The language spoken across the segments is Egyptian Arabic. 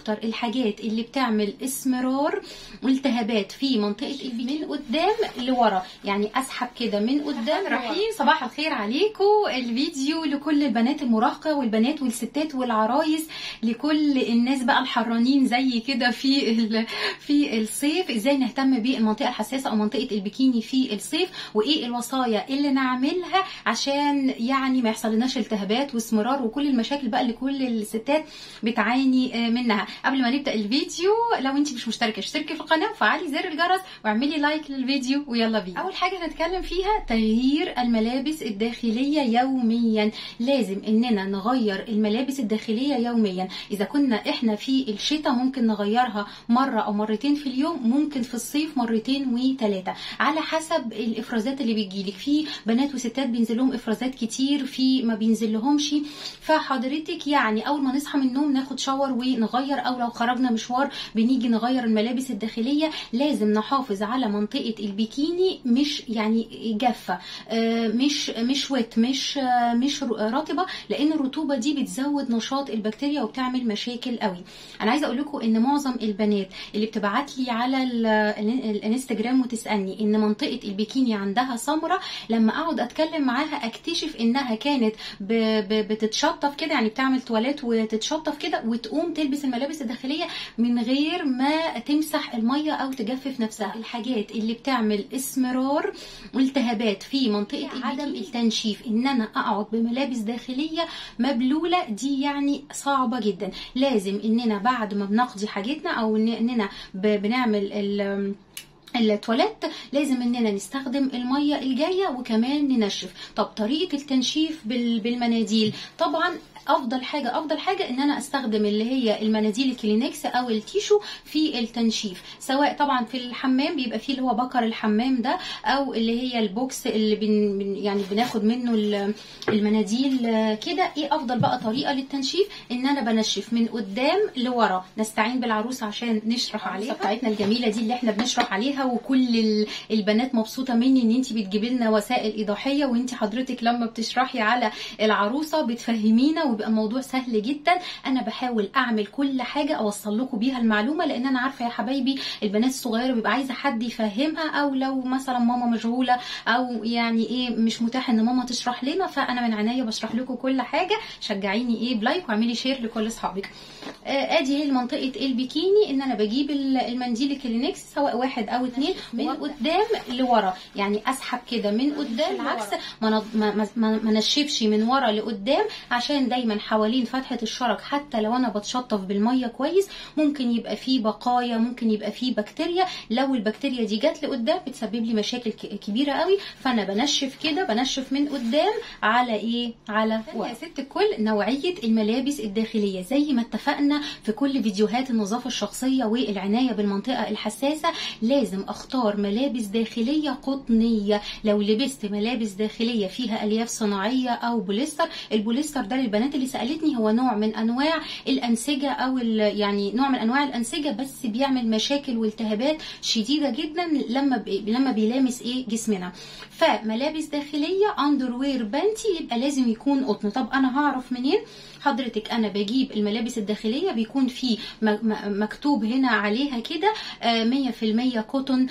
اكتر الحاجات اللي بتعمل اسمرار والتهابات في منطقه البي من قدام لورا يعني اسحب كده من قدام رحيم صباح الخير عليكم الفيديو لكل البنات المراهقه والبنات والستات والعرايس لكل الناس بقى الحرانين زي كده في ال- في الصيف ازاي نهتم بالمنطقه الحساسه او منطقه البكيني في الصيف وايه الوصايا اللي نعملها عشان يعني ما يحصلناش التهابات واسمرار وكل المشاكل بقى اللي كل الستات بتعاني آه، منها قبل ما نبدا الفيديو لو انت مش مشتركه اشتركي في القناه وفعلي زر الجرس واعملي لايك للفيديو ويلا بينا اول حاجه هنتكلم فيها تغيير الملابس الداخليه يوميا لازم اننا نغير الملابس الداخليه يوميا اذا كنا احنا في الشتاء ممكن نغيرها مره او مرتين في اليوم ممكن في الصيف مرتين وثلاثه على حسب الافرازات اللي بتجيلك في بنات وستات بينزل لهم افرازات كتير في ما بينزل لهمش فحضرتك يعني اول ما نصحى من النوم ناخد شاور ونغير او لو خرجنا مشوار بنيجي نغير الملابس الداخليه لازم نحافظ على منطقه البيكيني مش يعني جافه آه، مش مش ويت مش آه، مش رطبه لان الرطوبه دي بتزود نشاط البكتيريا وبتعمل مشاكل قوي انا عايزه اقول لكم ان معظم البنات اللي بتبعت لي على ال- ال- الانستجرام وتسالني ان منطقه البيكيني عندها سمره لما اقعد اتكلم معاها اكتشف انها كانت ب- ب- بتتشطف كده يعني بتعمل تواليت وتتشطف كده وتقوم تلبس الملابس الداخليه من غير ما تمسح الميه او تجفف نفسها الحاجات اللي بتعمل اسمرار والتهابات في منطقه عدم التنشيف ان انا اقعد بملابس داخليه مبلوله دي يعني صعبه جدا لازم اننا بعد ما بنقضي حاجتنا او إن- اننا ب- بنعمل ال التواليت لازم اننا نستخدم الميه الجايه وكمان ننشف طب طريقه التنشيف بال- بالمناديل طبعا افضل حاجه افضل حاجه ان انا استخدم اللي هي المناديل الكلينكس او التيشو في التنشيف سواء طبعا في الحمام بيبقى فيه اللي هو بكر الحمام ده او اللي هي البوكس اللي بن بن- يعني بناخد منه ال- المناديل آه، كده ايه افضل بقى طريقه للتنشيف ان انا بنشف من قدام لورا نستعين بالعروسه عشان نشرح عليها بتاعتنا الجميله دي اللي احنا بنشرح عليها وكل ال- البنات مبسوطه مني ان انت بتجيبي لنا وسائل ايضاحيه وانت حضرتك لما بتشرحي على العروسه بتفهمينا وبيبقى الموضوع سهل جدا انا بحاول اعمل كل حاجه اوصل لكم بيها المعلومه لان انا عارفه يا حبايبي البنات الصغيره بيبقى عايزه حد يفهمها او لو مثلا ماما مشغوله او يعني ايه مش متاح ان ماما تشرح لنا فانا من عناية بشرح لكم كل حاجه شجعيني ايه بلايك واعملي شير لكل اصحابك آه، ادي هي منطقه البيكيني ان انا بجيب ال- المنديل الكلينكس سواء واحد او اتنين من قدام لورا يعني اسحب كده من قدام العكس ما نض- ما ما- ما ما نشفش من ورا لقدام عشان دايما حوالين فتحه الشرج حتى لو انا بتشطف بالميه كويس ممكن يبقى فيه بقايا ممكن يبقى فيه بكتيريا لو البكتيريا دي جت لقدام بتسبب لي مشاكل ك- كبيره قوي فانا بنشف كده بنشف من قدام على ايه على ورا يا ست الكل نوعيه الملابس الداخليه زي ما اتفقنا في كل فيديوهات النظافه الشخصيه والعنايه بالمنطقه الحساسه لازم اختار ملابس داخليه قطنيه لو لبست ملابس داخليه فيها الياف صناعيه او بوليستر البوليستر ده للبنات اللي سالتني هو نوع من انواع الانسجه او ال- يعني نوع من انواع الانسجه بس بيعمل مشاكل والتهابات شديده جدا لما بي لما بيلامس ايه جسمنا فملابس داخليه اندر وير بانتي يبقى لازم يكون قطن طب انا هعرف منين حضرتك انا بجيب الملابس الداخليه بيكون في م- م- مكتوب هنا عليها كده آه، 100% كوتون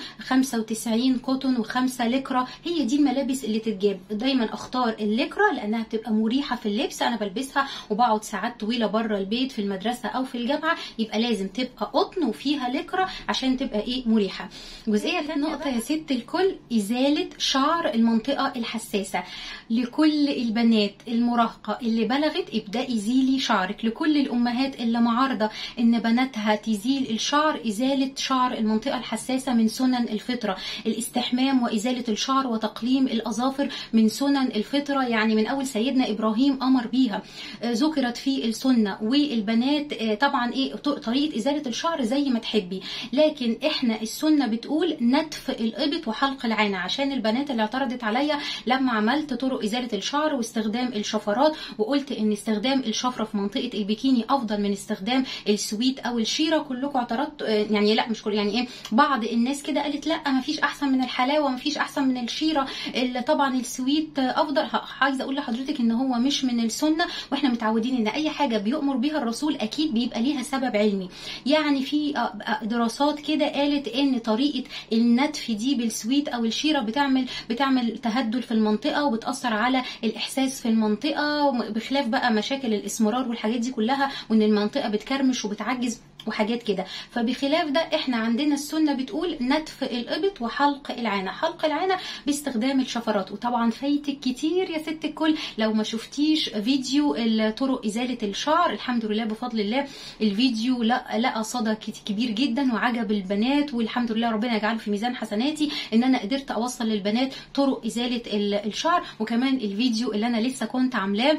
95 كوتون و5 لكرة هي دي الملابس اللي تتجاب دايما اختار اللكرة لانها بتبقى مريحه في اللبس انا بلبسها وبقعد ساعات طويله بره البيت في المدرسه او في الجامعه يبقى لازم تبقى قطن وفيها لكرة عشان تبقى ايه مريحه جزئيه تانية نقطه يا ست الكل ازاله شعر المنطقه الحساسه لكل البنات المراهقه اللي بلغت ابداي زيلي شعرك لكل الامهات اللي معارضه ان بناتها تزيل الشعر ازاله شعر المنطقه الحساسه من سنن الفطره الاستحمام وازاله الشعر وتقليم الاظافر من سنن الفطره يعني من اول سيدنا ابراهيم امر بيها آه، ذكرت في السنه والبنات آه، طبعا ايه ط- طريقه ازاله الشعر زي ما تحبي لكن احنا السنه بتقول نتف الابط وحلق العانه عشان البنات اللي اعترضت عليا لما عملت طرق ازاله الشعر واستخدام الشفرات وقلت ان استخدام الشفره في منطقه البيكيني افضل من استخدام السويت او الشيره كلكم اعترضتوا آه، يعني لا مش كل يعني ايه بعض الناس كده قالت لا ما فيش احسن من الحلاوه ما فيش احسن من الشيره اللي طبعا السويت افضل ه- عايزه اقول لحضرتك ان هو مش من السنه واحنا متعودين ان اي حاجه بيؤمر بيها الرسول اكيد بيبقى ليها سبب علمي يعني في آه، آه، دراسات كده قالت ان طريقه النتف دي بالسويت او الشيره بتعمل بتعمل تهدل في المنطقه وبتاثر على الاحساس في المنطقه وم- بخلاف بقى مشاكل الاسمرار والحاجات دي كلها وان المنطقه بتكرمش وبتعجز وحاجات كده فبخلاف ده احنا عندنا السنه بتقول نتف الابط وحلق العانه حلق العانه باستخدام الشفرات وطبعا فايتك كتير يا ست الكل لو ما شفتيش فيديو طرق ازاله الشعر الحمد لله بفضل الله الفيديو لا لقى صدى كت- كبير جدا وعجب البنات والحمد لله ربنا يجعله في ميزان حسناتي ان انا قدرت اوصل للبنات طرق ازاله ال- الشعر وكمان الفيديو اللي انا لسه كنت عاملاه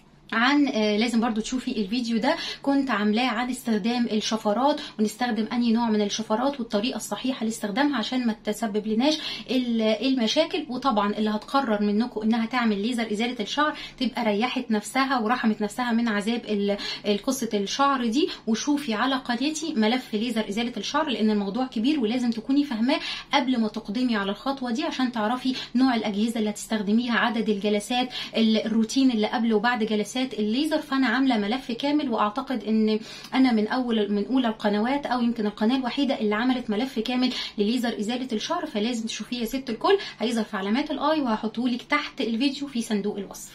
عن آه، لازم برضو تشوفي الفيديو ده كنت عاملاه عن استخدام الشفرات ونستخدم انهي نوع من الشفرات والطريقه الصحيحه لاستخدامها عشان ما تسبب لناش ال- المشاكل وطبعا اللي هتقرر منكم انها تعمل ليزر ازاله الشعر تبقى ريحت نفسها ورحمت نفسها من عذاب ال- ال- قصه الشعر دي وشوفي على قناتي ملف ليزر ازاله الشعر لان الموضوع كبير ولازم تكوني فاهماه قبل ما تقدمي على الخطوه دي عشان تعرفي نوع الاجهزه اللي هتستخدميها عدد الجلسات ال- الروتين اللي قبل وبعد جلسات الليزر فانا عامله ملف كامل واعتقد ان انا من اول من اولى القنوات او يمكن القناه الوحيده اللي عملت ملف كامل لليزر ازاله الشعر فلازم تشوفيه يا ست الكل هيظهر في علامات الاي وهحطه لك تحت الفيديو في صندوق الوصف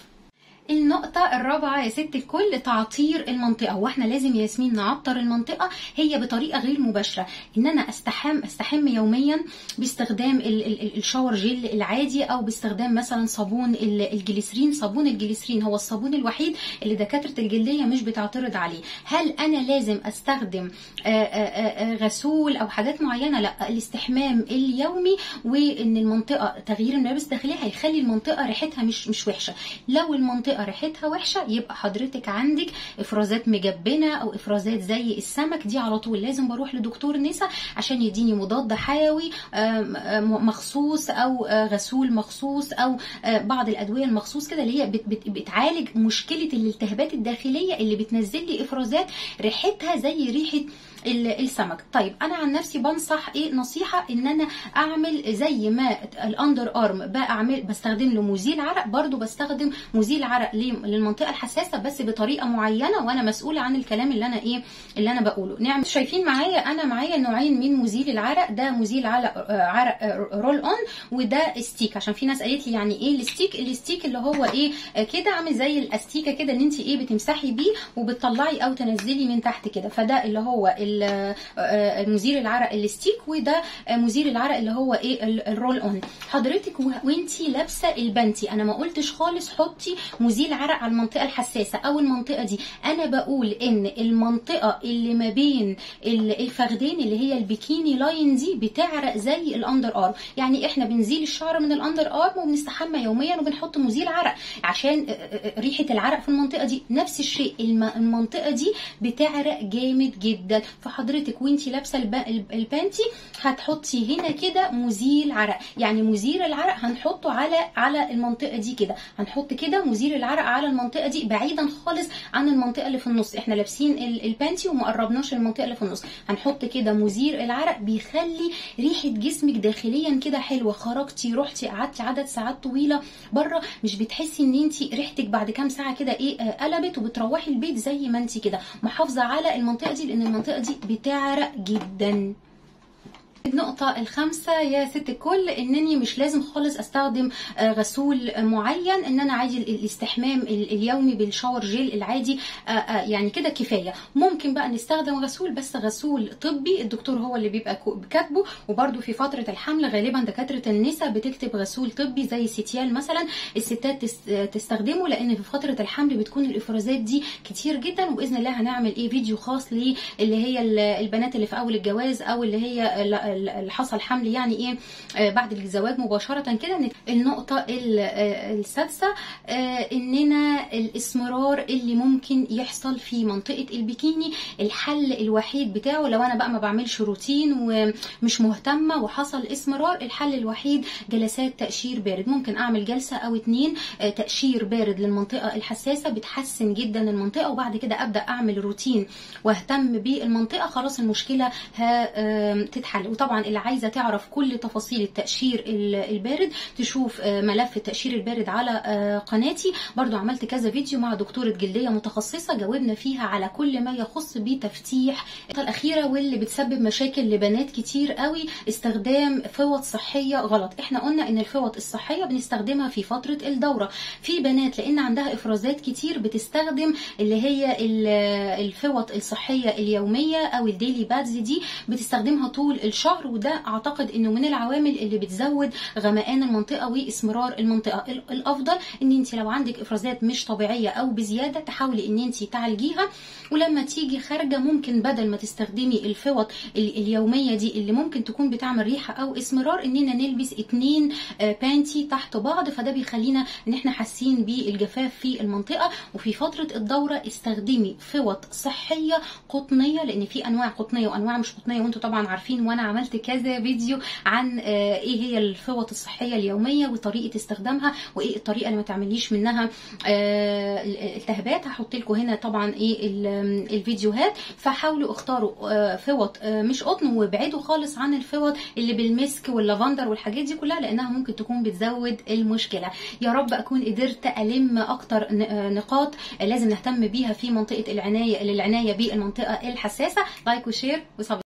النقطة الرابعة يا ست الكل تعطير المنطقة واحنا لازم يا ياسمين نعطر المنطقة هي بطريقة غير مباشرة ان انا استحم استحم يوميا باستخدام ال- ال- ال- الشاور جل العادي او باستخدام مثلا صابون ال- الجليسرين صابون الجليسرين هو الصابون الوحيد اللي دكاترة الجلدية مش بتعترض عليه هل انا لازم استخدم آه، آه، آه، غسول او حاجات معينة لا الاستحمام اليومي وان المنطقة تغيير الملابس الداخلية هيخلي المنطقة ريحتها مش مش وحشة لو المنطقه ريحتها وحشه يبقى حضرتك عندك افرازات مجبنه او افرازات زي السمك دي على طول لازم بروح لدكتور نسا عشان يديني مضاد حيوي آم، آم، مخصوص او آه، غسول مخصوص او آه، بعض الادويه المخصوص كده اللي هي بت- بت- بتعالج مشكله الالتهابات الداخليه اللي بتنزل لي افرازات ريحتها زي ريحه ال- السمك طيب انا عن نفسي بنصح ايه نصيحه ان انا اعمل زي ما الاندر ارم بعمل بستخدم له مزيل عرق برضو بستخدم مزيل عرق ليه؟ للمنطقه الحساسه بس بطريقه معينه وانا مسؤوله عن الكلام اللي انا ايه اللي انا بقوله نعم شايفين معايا انا معايا نوعين من مزيل العرق ده مزيل عرق آه، عرق آه، رول اون وده ستيك عشان في ناس قالت لي يعني ايه الستيك الستيك اللي هو ايه آه، كده عامل زي الاستيكه كده ان انت ايه بتمسحي بيه وبتطلعي او تنزلي من تحت كده فده اللي هو ال- آه، مزيل العرق الستيك وده آه، مزيل العرق اللي هو ايه ال- الرول اون حضرتك و- وانتي لابسه البنتي انا ما قلتش خالص حطي مزيل عرق على المنطقه الحساسه او المنطقه دي انا بقول ان المنطقه اللي ما بين ال- الفخدين اللي هي البيكيني لاين دي بتعرق زي الاندر ارم يعني احنا بنزيل الشعر من الاندر ارم وبنستحمى يوميا وبنحط مزيل عرق عشان آه، آه، آه، ريحه العرق في المنطقه دي نفس الشيء الم- المنطقه دي بتعرق جامد جدا فحضرتك وانتي لابسه الب- الب- البانتي هتحطي هنا كده مزيل عرق يعني مزيل العرق هنحطه على على المنطقه دي كده هنحط كده مزيل العرق على المنطقه دي بعيدا خالص عن المنطقه اللي في النص احنا لابسين ال- البانتي وما قربناش المنطقه اللي في النص هنحط كده مزيل العرق بيخلي ريحه جسمك داخليا كده حلوه خرجتي رحتي قعدتي عدد ساعات طويله بره مش بتحسي ان انت ريحتك بعد كام ساعه كده ايه آه، قلبت وبتروحي البيت زي ما انت كده محافظه على المنطقه دي لان المنطقه دي بتعرق جدا النقطة الخامسة يا ست الكل انني مش لازم خالص استخدم آه، غسول معين ان انا عادي ال- الاستحمام ال- اليومي بالشاور جيل العادي آه، آه، يعني كده كفاية ممكن بقى نستخدم غسول بس غسول طبي الدكتور هو اللي بيبقى كو- كاتبه وبرده في فترة الحمل غالبا دكاترة النساء بتكتب غسول طبي زي سيتيال مثلا الستات تس- تستخدمه لان في فترة الحمل بتكون الافرازات دي كتير جدا وباذن الله هنعمل ايه فيديو خاص للي هي ال- البنات اللي في اول الجواز او اللي هي ال- اللي حصل حمل يعني ايه بعد الزواج مباشره كده النقطه السادسه اننا الاسمرار اللي ممكن يحصل في منطقه البكيني الحل الوحيد بتاعه لو انا بقى ما بعملش روتين ومش مهتمه وحصل اسمرار الحل الوحيد جلسات تقشير بارد ممكن اعمل جلسه او اتنين تقشير بارد للمنطقه الحساسه بتحسن جدا المنطقه وبعد كده ابدا اعمل روتين واهتم بالمنطقه خلاص المشكله هتتحل وطبعا اللي عايزه تعرف كل تفاصيل التقشير البارد تشوف ملف التقشير البارد على قناتي برضو عملت كذا فيديو مع دكتوره جلديه متخصصه جاوبنا فيها على كل ما يخص بتفتيح الاخيره واللي بتسبب مشاكل لبنات كتير قوي استخدام فوط صحيه غلط احنا قلنا ان الفوط الصحيه بنستخدمها في فتره الدوره في بنات لان عندها افرازات كتير بتستخدم اللي هي الفوط الصحيه اليوميه او الديلي بادز دي بتستخدمها طول الشهر وده اعتقد انه من العوامل اللي بتزود غمقان المنطقه واسمرار المنطقه الافضل ان انت لو عندك افرازات مش طبيعيه او بزياده تحاولي ان انت تعالجيها ولما تيجي خارجه ممكن بدل ما تستخدمي الفوط اليوميه دي اللي ممكن تكون بتعمل ريحه او اسمرار اننا نلبس اتنين بانتي تحت بعض فده بيخلينا ان احنا حاسين بالجفاف في المنطقه وفي فتره الدوره استخدمي فوط صحيه قطنيه لان في انواع قطنيه وانواع مش قطنيه وانتم طبعا عارفين وانا عملت كذا فيديو عن ايه هي الفوط الصحيه اليوميه وطريقه استخدامها وايه الطريقه اللي ما تعمليش منها التهابات هحط لكم هنا طبعا ايه الفيديوهات فحاولوا اختاروا فوط مش قطن وابعدوا خالص عن الفوط اللي بالمسك واللافندر والحاجات دي كلها لانها ممكن تكون بتزود المشكله يا رب اكون قدرت الم اكتر نقاط لازم نهتم بيها في منطقه العنايه للعنايه بالمنطقه الحساسه لايك وشير وسبسكرايب